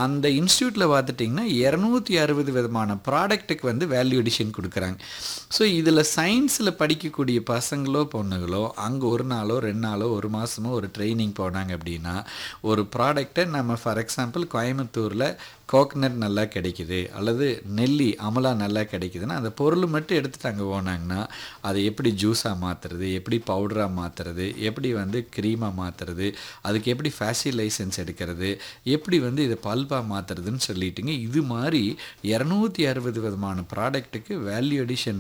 அந்த இன்ஸ்டியூட்டில் பார்த்துட்டிங்கன்னா இரநூத்தி அறுபது விதமான ப்ராடக்ட்டுக்கு வந்து வேல்யூ எடிஷன் கொடுக்குறாங்க ஸோ இதில் சயின்ஸில் படிக்கக்கூடிய பசங்களோ பொண்ணுங்களோ அங்கே ஒரு நாளோ ரெண்டு நாளோ ஒரு மாதமோ ஒரு ட்ரைனிங் போனாங்க அப்படின்னா ஒரு ப்ராடக்டை நம்ம ஃபார் எக்ஸாம்பிள் கோயம்புத்தூரில் கோகனட் நல்லா கிடைக்குது அல்லது நெல்லி அமலா நல்லா கிடைக்குதுன்னா அந்த பொருள் மட்டும் எடுத்துட்டு அங்கே போனாங்கன்னா அதை எப்படி ஜூஸாக மாற்றுறது எப்படி பவுடராக மாற்றுறது எப்படி வந்து க்ரீமாக மாற்றுறது அதுக்கு எப்படி ஃபேஷி லைசன்ஸ் எடுக்கிறது எப்படி வந்து இதை பல்பாக மாற்றுறதுன்னு சொல்லிட்டுங்க இது மாதிரி இரநூத்தி அறுபது விதமான ப்ராடக்ட்டுக்கு வேல்யூ எடிஷன்